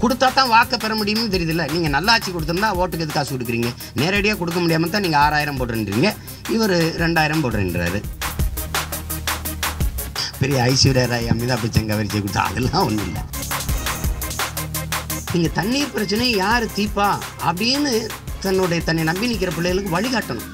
கொடுத்தா தான் வாக்க பெற முடியும்னு தெரியுதுல்ல நீங்கள் நல்லாட்சி கொடுத்துருந்தா ஓட்டுக்கு எது காசு கொடுக்குறீங்க நேரடியாக கொடுக்க முடியாமல் தான் நீங்கள் ஆறாயிரம் போடுறீங்க இவர் ரெண்டாயிரம் போடுறேன்றாரு பெரிய ஐஸ்வர்யா ராய் அமிதாப் பச்சன் கவரிச்சை கொடுத்தா அதெல்லாம் ஒன்றும் இல்லை நீங்கள் தண்ணீர் பிரச்சனை யார் தீப்பா அப்படின்னு தன்னுடைய தன்னை நம்பி நிற்கிற பிள்ளைகளுக்கு வழிகாட்டணும்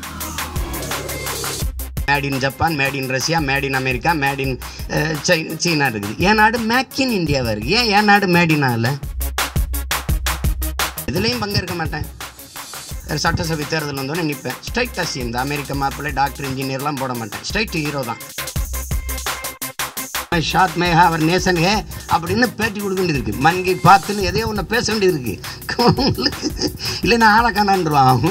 made in Japan made in Russia made in America made in China இருக்குது என் நாடு மேக் இன் இந்தியாவாக இருக்குது ஏன் என் நாடு மேட் இன் இல்லை இதுலேயும் பங்கேற்க மாட்டேன் சட்டசபை தேர்தல் வந்தோடனே நிற்பேன் ஸ்ட்ரைட் அசி இந்த அமெரிக்க மாப்பிள்ளை டாக்டர் இன்ஜினியர்லாம் போட மாட்டேன் ஸ்ட்ரைட் ஹீரோ தான் ஷாத் மேகா அவர் நேசன் ஹே அப்படின்னு பேட்டி கொடுக்க வேண்டியது இருக்கு மன்கை பார்த்துன்னு எதையோ ஒன்று பேச வேண்டியது இருக்கு இல்லைன்னா ஆளை காணான்றான்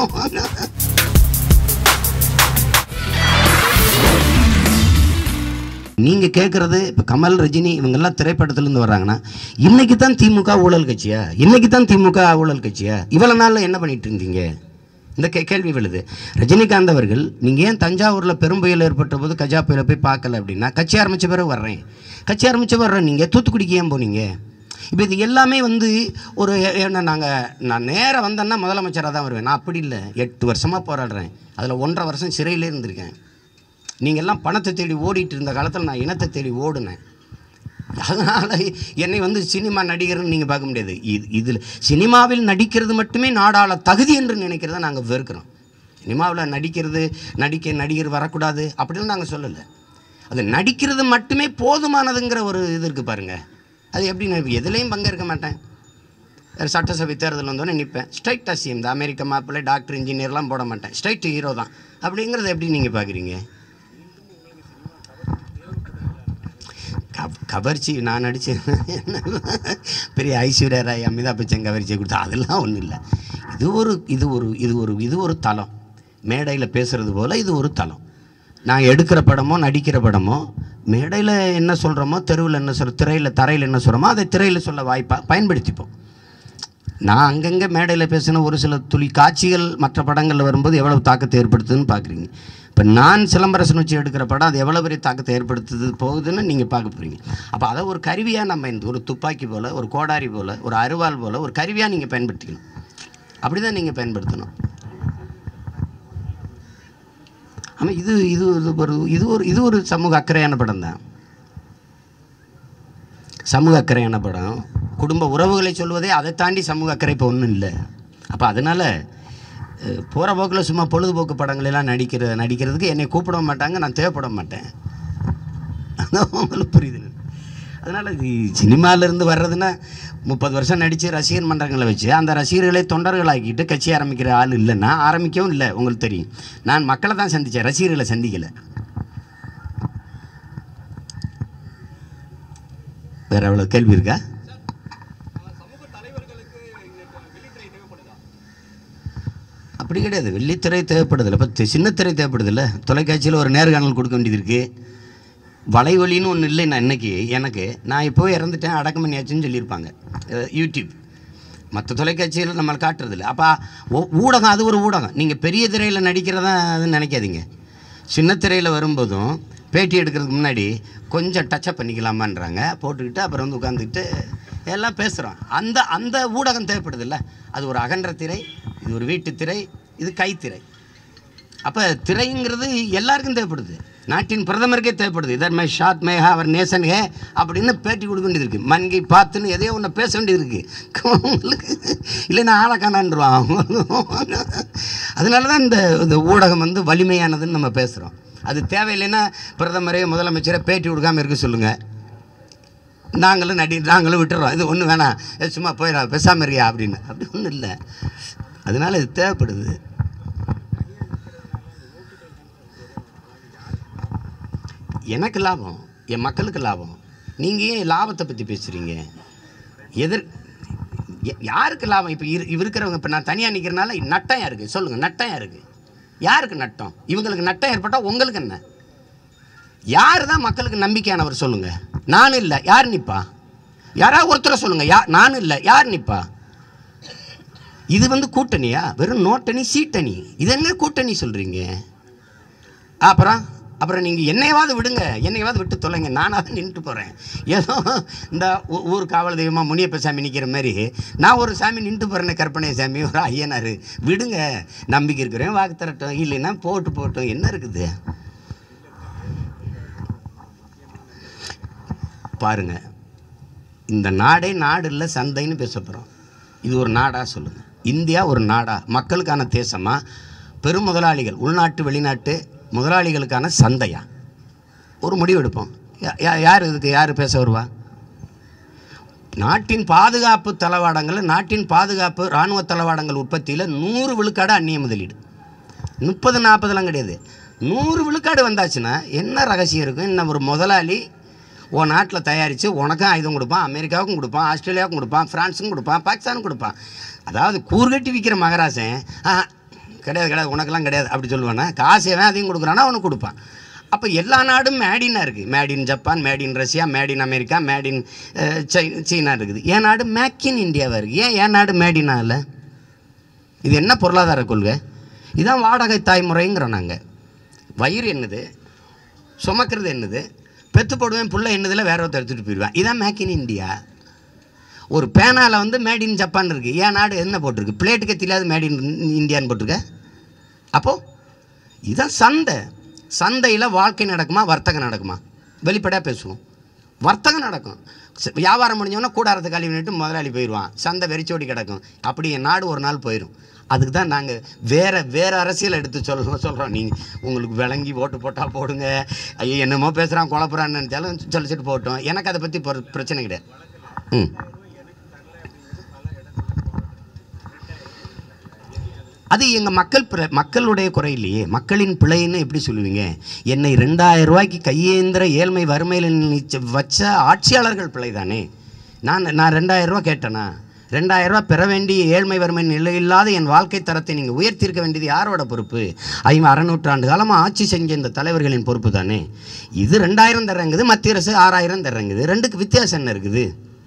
நீங்க கேட்கறது இப்ப கமல் ரஜினி இவங்கெல்லாம் திரைப்படத்துல இருந்து வர்றாங்கன்னா இன்னைக்கு தான் திமுக ஊழல் கட்சியா இன்னைக்கு தான் திமுக ஊழல் கட்சியா இவ்வளவு நாள்ல என்ன பண்ணிட்டு இருந்தீங்க இந்த கே கேள்வி விழுது ரஜினிகாந்த் அவர்கள் நீங்கள் ஏன் தஞ்சாவூரில் பெரும்புயல் ஏற்பட்ட போது கஜா புயலை போய் பார்க்கல அப்படின்னா கட்சி ஆரம்பித்த பிறகு வர்றேன் கட்சி ஆரம்பித்த வர்றேன் நீங்கள் தூத்துக்குடிக்கு ஏன் போனீங்க இப்போ இது எல்லாமே வந்து ஒரு என்ன நாங்கள் நான் நேராக வந்தேன்னா முதலமைச்சராக தான் வருவேன் நான் அப்படி இல்லை எட்டு வருஷமாக போராடுறேன் அதில் ஒன்றரை வருஷம் சிறையிலே இருந்திருக்கேன் நீங்கள் எல்லாம் பணத்தை தேடி ஓடிட்டு இருந்த காலத்தில் நான் இனத்தை தேடி ஓடுனேன் அதனால் என்னை வந்து சினிமா நடிகர்னு நீங்கள் பார்க்க முடியாது இது இதில் சினிமாவில் நடிக்கிறது மட்டுமே நாடாள தகுதி என்று நினைக்கிறத நாங்கள் வெறுக்கிறோம் சினிமாவில் நடிக்கிறது நடிக்க நடிகர் வரக்கூடாது அப்படின்னு நாங்கள் சொல்லலை அது நடிக்கிறது மட்டுமே போதுமானதுங்கிற ஒரு இது இருக்குது பாருங்கள் அது எப்படி நான் எதுலேயும் பங்கேற்க மாட்டேன் சட்டசபை தேர்தல் வந்தோடனே நிற்பேன் ஸ்ட்ரைட் அசி இந்த அமெரிக்க மாப்பிள்ளை டாக்டர் இன்ஜினியர்லாம் போட மாட்டேன் ஸ்ட்ரைட் ஹீரோ தான் அப்படிங்கிறத எப்படி நீங்கள் பார்க்குறீங்க கவ- கவர்ச்சி நான் நடித்தேன் பெரிய ஐஸ்வர்யா ராய் அமிதாப் பச்சன் கவர்ச்சியை கொடுத்தா அதெல்லாம் ஒன்றும் இல்லை இது ஒரு இது ஒரு இது ஒரு இது ஒரு தளம் மேடையில் பேசுகிறது போல் இது ஒரு தளம் நான் எடுக்கிற படமோ நடிக்கிற படமோ மேடையில் என்ன சொல்கிறோமோ தெருவில் என்ன சொல்ற திரையில் தரையில் என்ன சொல்கிறோமோ அதை திரையில் சொல்ல வாய்ப்பாக பயன்படுத்திப்போம் நான் அங்கங்கே மேடையில் பேசின ஒரு சில துளி காட்சிகள் மற்ற படங்களில் வரும்போது எவ்வளவு தாக்கத்தை ஏற்படுத்துதுன்னு பார்க்குறீங்க இப்போ நான் சிலம்பரசன் வச்சு எடுக்கிற படம் அது எவ்வளோ பெரிய தாக்கத்தை ஏற்படுத்துது போகுதுன்னு நீங்கள் பார்க்க போகிறீங்க அப்போ அதை ஒரு கருவியாக நம்ம இந்த ஒரு துப்பாக்கி போல் ஒரு கோடாரி போல் ஒரு அருவாள் போல் ஒரு கருவியாக நீங்கள் பயன்படுத்திக்கணும் அப்படி தான் நீங்கள் பயன்படுத்தணும் ஆமாம் இது இது இது ஒரு இது ஒரு இது ஒரு சமூக அக்கறையான படம் தான் சமூக அக்கறையான படம் குடும்ப உறவுகளை சொல்வதே அதை தாண்டி சமூக அக்கறை இப்போ ஒன்றும் இல்லை அப்போ அதனால் போகிற போக்கில் சும்மா பொழுதுபோக்கு படங்களெல்லாம் நடிக்கிற நடிக்கிறதுக்கு என்னை கூப்பிட மாட்டாங்க நான் தேவைப்பட மாட்டேன் அதான் உங்களுக்கு புரியுது அதனால் இது சினிமாவிலேருந்து வர்றதுன்னா முப்பது வருஷம் நடித்து ரசிகர் மன்றங்களை வச்சு அந்த ரசிகர்களை தொண்டர்களாக்கிட்டு கட்சி ஆரம்பிக்கிற ஆள் இல்லைன்னா ஆரம்பிக்கவும் இல்லை உங்களுக்கு தெரியும் நான் மக்களை தான் சந்தித்தேன் ரசிகர்களை சந்திக்கலை வேற எவ்வளோ கேள்வி இருக்கா அப்படி கிடையாது வெள்ளித்திரை தேவைப்படுதில்ல இப்போ சின்னத்திரை தேவைப்படுதில்ல தொலைக்காட்சியில் ஒரு நேர்காணல் கொடுக்க வேண்டியது இருக்குது வலைவலின்னு ஒன்று இல்லை நான் இன்னைக்கு எனக்கு நான் இப்போ இறந்துட்டேன் அடக்கம் பண்ணியாச்சுன்னு சொல்லியிருப்பாங்க அஹ் யூடியூப் மற்ற தொலைக்காட்சியில் நம்மளை காட்டுறதில்ல அப்போ ஊடகம் அது ஒரு ஊடகம் நீங்கள் பெரிய திரையில் நடிக்கிறதா அதுன்னு நினைக்காதீங்க சின்ன திரையில் வரும்போதும் பேட்டி எடுக்கிறதுக்கு முன்னாடி கொஞ்சம் டச்சப் பண்ணிக்கலாமான்றாங்க போட்டுக்கிட்டு அப்புறம் வந்து உட்காந்துக்கிட்டு எல்லாம் பேசுகிறோம் அந்த அந்த ஊடகம் தேவைப்படுதில்ல அது ஒரு அகன்ற திரை இது ஒரு வீட்டு திரை இது கைத்திரை அப்போ திரைங்கிறது எல்லாருக்கும் தேவைப்படுது நாட்டின் பிரதமருக்கே தேவைப்படுது இதர் மை ஷாத் மேகா அவர் நேசன் ஹே அப்படின்னு பேட்டி கொடுக்க வேண்டியது இருக்குது மன்கை பார்த்துன்னு எதையோ ஒன்று பேச வேண்டியது இருக்குது இல்லைன்னா ஆளை காணான்றான் அதனால தான் இந்த இந்த ஊடகம் வந்து வலிமையானதுன்னு நம்ம பேசுகிறோம் அது தேவையில்லைன்னா பிரதமரே முதலமைச்சரை பேட்டி கொடுக்காம இருக்க சொல்லுங்கள் நாங்களும் நடி நாங்களும் விட்டுறோம் இது ஒன்றும் வேணாம் ஏ, சும்மா போயிடா பேசாம இருக்கியா அப்படின்னு அப்படி ஒன்றும் இல்லை அதனால இது தேவைப்படுது எனக்கு லாபம் என் மக்களுக்கு லாபம் நீங்கள் ஏன் லாபத்தை பற்றி பேசுகிறீங்க எதிர் ய- யாருக்கு லாபம் இப்போ இரு இவ இருக்கிறவங்க இப்போ நான் தனியாக நிற்கிறனால நட்டம் யாருக்கு சொல்லுங்கள் நட்டம் யாருக்கு யாருக்கு நட்டம் இவங்களுக்கு நட்டம் ஏற்பட்டால் உங்களுக்கு என்ன யார் தான் மக்களுக்கு நம்பிக்கையானவர் சொல்லுங்கள் நான் இல்லை யார் நிற்பா யாராவது ஒருத்தரை சொல்லுங்கள் யா நான் இல்லை யார் நிற்பா இது வந்து கூட்டணியா வெறும் நோட்டணி சீட்டணி இது என்ன கூட்டணி சொல்கிறீங்க அப்புறம் அப்புறம் நீங்கள் என்னையாவது விடுங்க என்னையாவது விட்டு தொலைங்க நானாவது நின்றுட்டு போகிறேன் ஏதோ இந்த ஊ- ஊர் காவல் தெய்வமாக முனியப்ப சாமி நிற்கிற மாதிரி நான் ஒரு சாமி நின்றுட்டு போகிறேன் கற்பனை சாமி ஒரு ஐயனார் விடுங்க நம்பிக்கை இருக்கிறேன் வாக்கு தரட்டும் இல்லைன்னா போட்டு போட்டோம் என்ன இருக்குது பாருங்க இந்த நாடே நாடு இல்லை சந்தைன்னு பேச போகிறோம் இது ஒரு நாடா சொல்லுங்கள் இந்தியா ஒரு நாடா மக்களுக்கான தேசமா பெரும் முதலாளிகள் உள்நாட்டு வெளிநாட்டு முதலாளிகளுக்கான சந்தையா ஒரு முடிவு எடுப்போம் யா- யா- யார் இதுக்கு யார் பேச வருவா நாட்டின் பாதுகாப்பு தளவாடங்கள் நாட்டின் பாதுகாப்பு இராணுவ தளவாடங்கள் உற்பத்தியில் நூறு விழுக்காடு அந்நிய முதலீடு முப்பது நாற்பதுலாம் கிடையாது நூறு விழுக்காடு வந்தாச்சுன்னா என்ன ரகசியம் இருக்கும் இன்னும் ஒரு முதலாளி உன் நாட்டில் தயாரித்து உனக்கும் ஆயுதம் கொடுப்பான் அமெரிக்காவுக்கும் கொடுப்பான் ஆஸ்திரேலியாவுக்கும் கொடுப்பான் ஃப்ரான்ஸுக்கும் கொடுப்பான் பாகிஸ்தானுக்கும் கொடுப்பான் அதாவது கூறுகட்டி விற்கிற மகராசன் ஆ கிடையாது கிடையாது உனக்கெல்லாம் கிடையாது அப்படி சொல்லுவானா காசு எவன் அதையும் கொடுக்குறானா அவனுக்கு கொடுப்பான் அப்போ எல்லா நாடும் மேடினாக இருக்குது made in Japan made in Russia made in America made in சை சீனா இருக்குது என் நாடு மேக் இன் இந்தியாவாக இருக்குது ஏன் என் நாடு மேடினா இல்லை இது என்ன பொருளாதார கொள்கை இதான் வாடகை தாய்முறைங்கிறோம் நாங்கள் வயிறு என்னது சுமக்கிறது என்னது பெத்து போடுவேன் புள்ள என்னதில் வேற ஒருத்தர் எடுத்துகிட்டு போயிடுவேன் இதான் மேக் இன் இந்தியா ஒரு பேனாவில் வந்து மேட் இன் ஜப்பான் இருக்குது ஏன் நாடு என்ன போட்டிருக்கு பிளேட்டுக்கு தெரியாத மேட் இன் இந்தியான்னு போட்டிருக்க அப்போது இதான் சந்தை சந்தையில் வாழ்க்கை நடக்குமா வர்த்தகம் நடக்குமா வெளிப்படையாக பேசுவோம் வர்த்தகம் நடக்கும் ச- வியாபாரம் முடிஞ்சோன்னா கூடாரத்தை கழுவி நிட்டு முதலாளி போயிடுவான் சந்தை வெறிச்சோடி கிடக்கும் அப்படி என் நாடு ஒரு நாள் போயிடும் அதுக்கு தான் நாங்கள் வேற வேற அரசியல் எடுத்து சொல்ல சொல்கிறோம் நீங்கள் உங்களுக்கு விளங்கி ஓட்டு போட்டால் போடுங்க ஐயோ என்னமோ பேசுகிறான் குழப்புறான்னு நினச்சாலும் சொல்லிச்சிட்டு போட்டோம் எனக்கு அதை பற்றி பிரச்சனை கிடையாது ம் அது எங்கள் மக்கள் பிற மக்களுடைய குறை இல்லையே மக்களின் பிழைன்னு எப்படி சொல்லுவீங்க என்னை ரெண்டாயிரம் ரூபாய்க்கு கையேந்திர ஏழ்மை வறுமையில் நிச்ச- வச்ச ஆட்சியாளர்கள் பிழை தானே நான் நான் ரெண்டாயிரம் ரூபா கேட்டேனா ரெண்டாயிரம் ரூபா பெற வேண்டிய ஏழ்மை வறுமை நிலை இல்லாத என் வாழ்க்கை தரத்தை நீங்கள் உயர்த்தியிருக்க வேண்டியது யாரோட பொறுப்பு ஐம்பது அறநூற்றாண்டு காலமாக ஆட்சி செஞ்ச இந்த தலைவர்களின் பொறுப்பு தானே இது ரெண்டாயிரம் தர்றங்குது மத்திய அரசு ஆறாயிரம் தர்றங்குது ரெண்டுக்கு வித்தியாசம் என்ன இருக்குது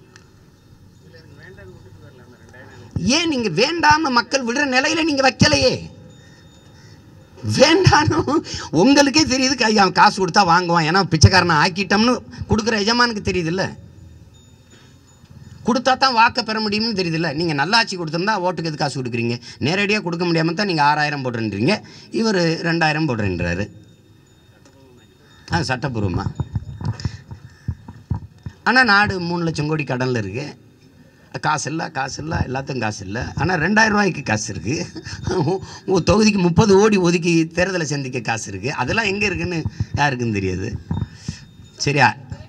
ஏன் நீங்க வேண்டாம மக்கள் விடுற நிலையில நீங்க வைக்கலையே வேண்டானும் உங்களுக்கே தெரியுது கை அவன் காசு கொடுத்தா வாங்குவான் ஏன்னா பிச்சைக்காரனை ஆக்கிட்டோம்னு கொடுக்குற எஜமானுக்கு தெரியுதுல்ல கொடுத்தா தான் வாக்க பெற முடியும்னு தெரியுதுல்ல நீங்கள் நல்லாட்சி கொடுத்துருந்தா ஓட்டுக்கு எது காசு கொடுக்குறீங்க நேரடியாக கொடுக்க முடியாமல் தான் நீங்கள் ஆறாயிரம் போடுறீங்க இவர் ரெண்டாயிரம் போடுறேன்றாரு ஆ சட்டப்பூர்வமா ஆனால் நாடு மூணு லட்சம் கோடி கடனில் இருக்கு காசு இல்லை காசு இல்லை எல்லாத்துக்கும் காசு இல்லை ஆனால் ரெண்டாயிரம் ரூபாய்க்கு காசு இருக்குது ஒரு தொகுதிக்கு முப்பது ஓடி ஒதுக்கி தேர்தலை சந்திக்க காசு இருக்குது அதெல்லாம் எங்கே இருக்குன்னு யாருக்குன்னு தெரியாது சரியா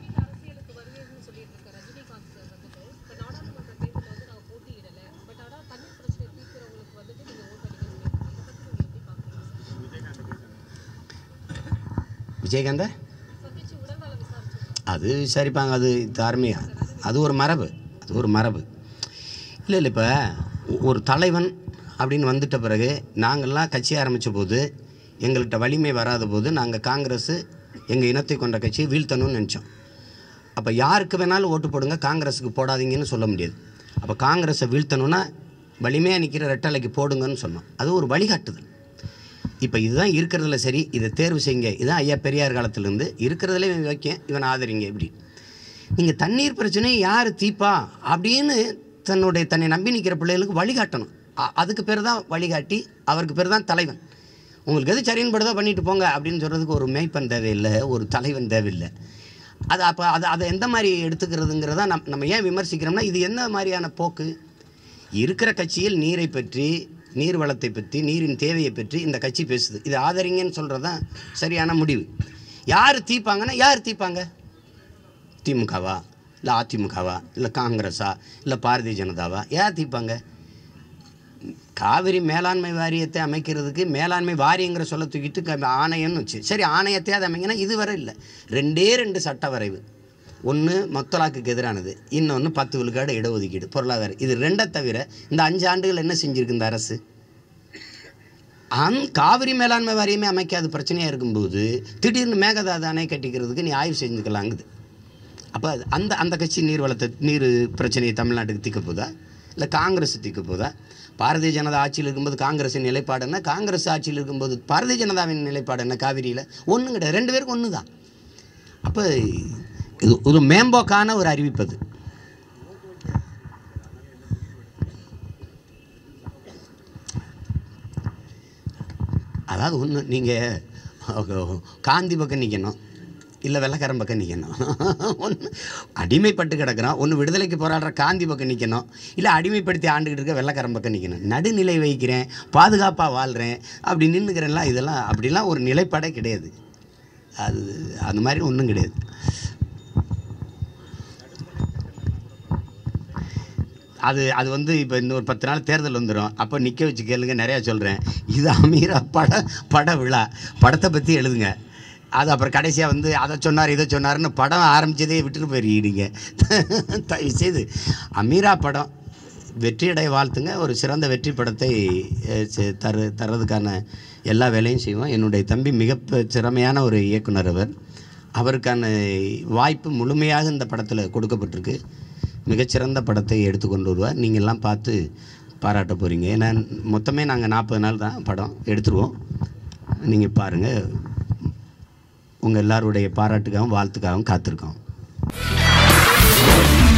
விஜயகாந்தா அது விசாரிப்பாங்க அது தார்மீக அது ஒரு மரபு அது ஒரு மரபு இல்லை இல்லை இப்போ ஒரு தலைவன் அப்படின்னு வந்துட்ட பிறகு நாங்கள்லாம் கட்சி ஆரம்பித்த போது எங்கள்கிட்ட வலிமை வராத போது நாங்கள் காங்கிரஸ் எங்கள் இனத்தை கொண்ட கட்சியை வீழ்த்தணும்னு நினச்சோம் அப்போ யாருக்கு வேணாலும் ஓட்டு போடுங்க காங்கிரஸுக்கு போடாதீங்கன்னு சொல்ல முடியாது அப்போ காங்கிரஸை வீழ்த்தணும்னா வலிமையாக நிற்கிற ரெட்டலைக்கு போடுங்கன்னு சொன்னோம் அது ஒரு வழிகாட்டுதல் இப்போ இதுதான் இருக்கிறதுல சரி இதை தேர்வு செய்யுங்க இதுதான் ஐயா பெரியார் காலத்திலேருந்து இருக்கிறதுல இவன் வைக்க இவன் ஆதரிங்க இப்படி நீங்கள் தண்ணீர் பிரச்சனையை யார் தீப்பா அப்படின்னு தன்னுடைய தன்னை நம்பி நிற்கிற பிள்ளைகளுக்கு வழிகாட்டணும் அ- அதுக்கு பேர் தான் வழிகாட்டி அவருக்கு பேர் தான் தலைவன் உங்களுக்கு எது சரின்னு படுதோ பண்ணிட்டு போங்க அப்படின்னு சொல்கிறதுக்கு ஒரு மேய்ப்பன் தேவையில்லை ஒரு தலைவன் தேவையில்லை அது அப்போ அதை அதை எந்த மாதிரி எடுத்துக்கிறதுங்கிறத நம் நம்ம ஏன் விமர்சிக்கிறோம்னா இது என்ன மாதிரியான போக்கு இருக்கிற கட்சியில் நீரை பற்றி நீர் வளத்தை பற்றி நீரின் தேவையை பற்றி இந்த கட்சி பேசுது இது ஆதரிங்கன்னு சொல்கிறது தான் சரியான முடிவு யார் தீப்பாங்கன்னா யார் தீப்பாங்க திமுகவா இல்லை அதிமுகவா இல்லை காங்கிரஸா இல்லை பாரதிய ஜனதாவா யார் தீப்பாங்க காவிரி மேலாண்மை வாரியத்தை அமைக்கிறதுக்கு மேலாண்மை வாரியங்கிற சொல்ல தூக்கிட்டு க- ஆணையம்னு வச்சு சரி ஆணையத்தை அதை அமைங்கன்னா இதுவரை இல்லை ரெண்டே ரெண்டு சட்ட வரைவு ஒன்று மொத்தலாக்குக்கு எதிரானது இன்னொன்று பத்து விழுக்காடு இடஒதுக்கீடு பொருளாதாரம் இது ரெண்டை தவிர இந்த அஞ்சு ஆண்டுகள் என்ன செஞ்சிருக்கு இந்த அரசு அந் காவிரி மேலாண்மை வாரியமே அமைக்காத பிரச்சனையாக இருக்கும்போது திடீர்னு மேகதாது அணை கட்டிக்கிறதுக்கு நீ ஆய்வு செஞ்சுக்கலாங்குது அப்போ அந்த அந்த கட்சி நீர் வளத்தை நீர் பிரச்சனையை தமிழ்நாட்டுக்கு தீர்க்க போதா இல்லை காங்கிரஸ் தீர்க்க போதா பாரதிய ஜனதா ஆட்சியில் இருக்கும்போது காங்கிரஸின் நிலைப்பாடு என்ன காங்கிரஸ் ஆட்சியில் இருக்கும்போது பாரதிய ஜனதாவின் நிலைப்பாடு என்ன காவிரியில் ஒன்றும் கிடையாது ரெண்டு பேருக்கும் ஒன்று தான் அப்போ இது ஒரு மேம்போக்கான ஒரு அறிவிப்பு அது அதாவது ஒன்று நீங்கள் காந்தி பக்கம் நிற்கணும் இல்லை வெள்ளக்காரன் பக்கம் நிற்கணும் ஒன்று அடிமைப்பட்டு கிடக்குறோம் ஒன்று விடுதலைக்கு போராடுற காந்தி பக்கம் நிற்கணும் இல்லை அடிமைப்படுத்தி ஆண்டுகிட்டு இருக்க வெள்ளக்காரன் பக்கம் நிற்கணும் நடுநிலை வைக்கிறேன் பாதுகாப்பாக வாழ்கிறேன் அப்படி நின்றுக்கிறேன்லாம் இதெல்லாம் அப்படிலாம் ஒரு நிலைப்பாடே கிடையாது அது அந்த மாதிரி ஒன்றும் கிடையாது அது அது வந்து இப்போ இன்னொரு பத்து நாள் தேர்தல் வந்துடும் அப்போ நிற்க வச்சு கேளுங்க நிறையா சொல்கிறேன் இது அமீரா பட பட விழா படத்தை பற்றி எழுதுங்க அது அப்புறம் கடைசியாக வந்து அதை சொன்னார் இதை சொன்னார்னு படம் ஆரம்பித்ததே விட்டுட்டு போயிருக்கீங்க தயவு செய்து அமீரா படம் வெற்றியடைய வாழ்த்துங்க ஒரு சிறந்த வெற்றி படத்தை அஹ், செ- தரு தர்றதுக்கான எல்லா வேலையும் செய்வோம் என்னுடைய தம்பி மிக ப- திறமையான ஒரு இயக்குனர் அவர் அவருக்கான வாய்ப்பு முழுமையாக இந்த படத்தில் கொடுக்கப்பட்டிருக்கு மிகச்சிறந்த படத்தை எடுத்து கொண்டு வருவார் நீங்கள் எல்லாம் பார்த்து பாராட்ட போகிறீங்க ஏன்னா மொத்தமே நாங்கள் நாற்பது நாள் தான் படம் எடுத்துருவோம் நீங்கள் பாருங்கள் உங்கள் எல்லாருடைய பாராட்டுக்காகவும் வாழ்த்துக்காகவும் காத்திருக்கோம்